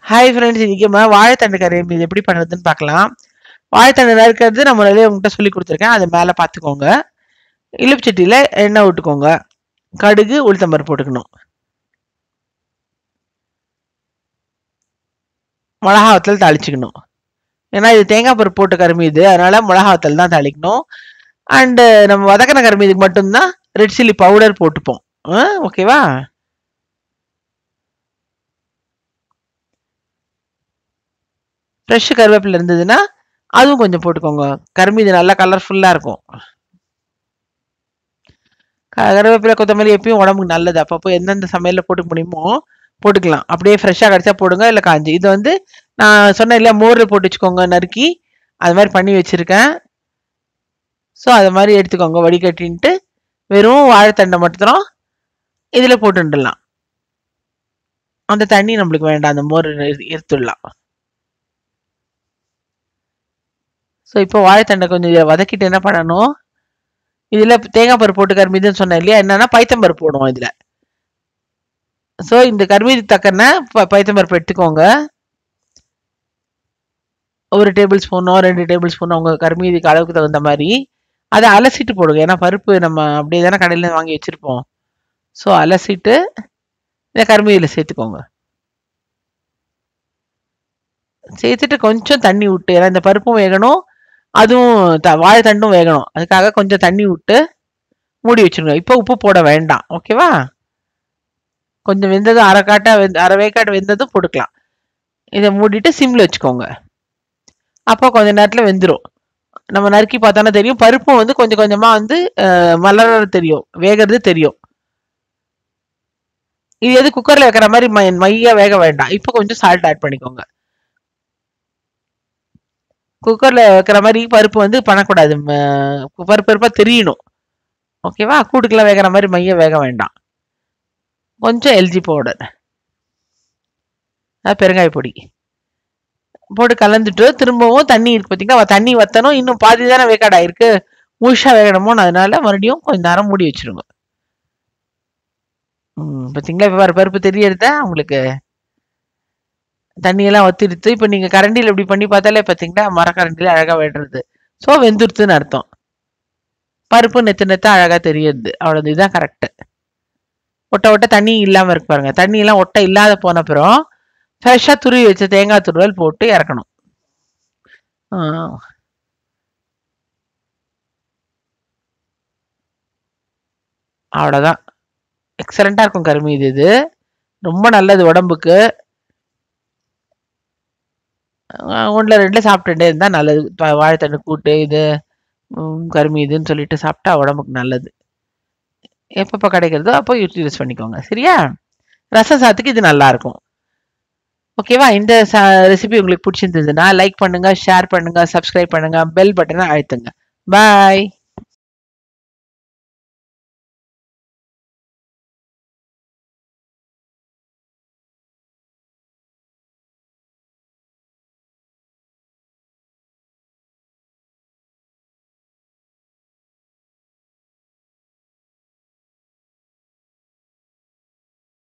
Hi friends இன்னைக்கு நம்ம வாழைத்தண்டு கறி இது எப்படி பண்ணுறதுன்னு பார்க்கலாம் வாழைத்தண்டு நறுக்கிறது நம்ம நிறைய உங்கள்கிட்ட சொல்லி கொடுத்துருக்கேன் அதை மேலே பார்த்துக்கோங்க இழுப்பு சட்டியில் எண்ணெய் விட்டுக்கோங்க கடுகு உளுத்தம்பருப்பு போட்டுக்கணும் மிளகா வத்தல் தாளிச்சுக்கணும் ஏன்னா இது தேங்காய் பருப்பு போட்டு கருமி இது அதனால மிளகா வத்தல் தான் தாளிக்கணும் அண்டு நம்ம வதக்கின கருமி இதுக்கு மட்டும்தான் ரெட் சில்லி பவுடர் போட்டுப்போம் ஓகேவா ஃப்ரெஷ் கருவேப்பிலை இருந்ததுன்னா அதுவும் கொஞ்சம் போட்டுக்கோங்க கரும்பு இது நல்லா கலர்ஃபுல்லாக இருக்கும் க- கருவேப்பிலை கொத்தமல்லி எப்பயும் உடம்புக்கு நல்லது அப்பப்போ எந்தெந்த சமையலில் போட்டுக்க முடியுமோ போட்டுக்கலாம் அப்படியே ஃப்ரெஷ்ஷாக கிடச்சா போடுங்க இல்லை காஞ்சி இது வந்து நான் சொன்னேன் இல்லையா மோரில் போட்டு வச்சுக்கோங்க நறுக்கி அது மாதிரி பண்ணி வச்சுருக்கேன் ஸோ அது மாதிரி எடுத்துக்கோங்க வடிகட்டின்ட்டு வெறும் வாழைத்தண்டை மட்டும் இதில் போட்டுடலாம் அந்த தண்ணி நம்மளுக்கு வேண்டாம் அந்த மோர் எடுத்துடலாம் ஸோ இப்போ வாழைத்தண்டை கொஞ்சம் இதை வதக்கிட்டு என்ன பண்ணணும் இதில் தேங்காய் பருப்பு போட்டு கருமீதுன்னு சொன்னேன் இல்லையா என்னன்னா பைத்தம்பருப்பு போடுவோம் இதில் ஸோ இந்த கருமீது தக்கன ப பைத்தம்பருப்பு எடுத்துக்கோங்க ஒரு டேபிள் ஸ்பூனோ ரெண்டு டேபிள் ஸ்பூனோ உங்கள் கருமீதிக்கு அளவுக்கு தகுந்த மாதிரி அதை அலசிட்டு போடுங்க ஏன்னா பருப்பு நம்ம அப்படியே தானே கடையில் வாங்கி வச்சுருப்போம் ஸோ அலசிட்டு இந்த கருமீதியில் சேர்த்துக்கோங்க சேர்த்துட்டு கொஞ்சம் தண்ணி விட்டு ஏன்னா இந்த பருப்பும் வேகணும் அதுவும் த வாழைத்தண்டும் வேகணும் அதுக்காக கொஞ்சம் தண்ணி விட்டு மூடி வச்சிருங்க இப்போ உப்பு போட வேண்டாம் ஓகேவா கொஞ்சம் வெந்ததும் அரை காட்டா வெந்த அரை வேக்காடு வெந்ததும் போட்டுக்கலாம் இதை மூடிட்டு சிம்ல வச்சுக்கோங்க அப்போ கொஞ்ச நேரத்தில் வெந்துடும் நம்ம நறுக்கி பார்த்தோன்னா தெரியும் பருப்பும் வந்து கொஞ்சம் கொஞ்சமாக வந்து அஹ், மலர்றது தெரியும் வேகிறது தெரியும் இது எது குக்கரில் வைக்கிற மாதிரி மை மையா வேக வேண்டாம் இப்போ கொஞ்சம் சால்ட் ஆட் பண்ணிக்கோங்க குக்கரில் வைக்கிற மாதிரி பருப்பு வந்து பண்ணக்கூடாது ம- பருப்பு பருப்பாக தெரியணும் ஓகேவா கூட்டுக்கெல்லாம் வேகிற மாதிரி மைய வேக வேண்டாம் கொஞ்சம் எல்ஜி பவுடர் பெருங்காய பொடி போட்டு கலந்துட்டு திரும்பவும் தண்ணி இருக்கு பார்த்தீங்களா தண்ணி வத்தணும் இன்னும் பாதி தானே வேக்காடா இருக்கு முழுஷா வேகணுமோ அதனால மறுபடியும் கொஞ்ச நேரம் மூடி வச்சிருங்க ம் பார்த்தீங்களா இப்போ வர பருப்பு தெரியறதா உங்களுக்கு தண்ணியெல்லாம் வத்திடுத்து இப்போ நீங்கள் கரண்டியில் இப்படி பண்ணி பார்த்தாலே பார்த்தீங்களா மரக்கரண்டியில் அழகாக வெடுறது ஸோ வெந்துருத்துன்னு அர்த்தம் பருப்பு நெத்து நெத்து அழகாக தெரியுது அவ்வளோ இதுதான் கரெக்டு ஒட்ட ஒட்ட தண்ணி இல்லாமல் இருக்கு பாருங்க தண்ணி எல்லாம் ஒட்ட இல்லாத போன அப்புறம் ஃப்ரெஷ்ஷாக துருவி வச்ச தேங்காய் துருவல் போட்டு இறக்கணும் ஆ. அவ்வளோதான் எக்ஸலண்ட்டாக இருக்கும் கருமி இது இது ரொம்ப நல்லது உடம்புக்கு ஒன்றில் ரெண்டில் சாப்பிட்டுட்டே இருந்தால் நல்லது ப- வாழைத்தண்டு கூட்டு இது ம், கருமி இதுன்னு சொல்லிட்டு சாப்பிட்டா உடம்புக்கு நல்லது எப்பப்போ கிடைக்கிறதோ அப்போ யூஸ் பண்ணிக்கோங்க சரியா ரசம் சாத்துக்கு இது நல்லா இருக்கும் ஓகேவா இந்த ரெசிபி உங்களுக்கு பிடிச்சிருந்ததுன்னா லைக் பண்ணுங்க ஷேர் பண்ணுங்க சப்ஸ்கிரைப் பண்ணுங்க பெல் பட்டனை அழுத்துங்க பாய்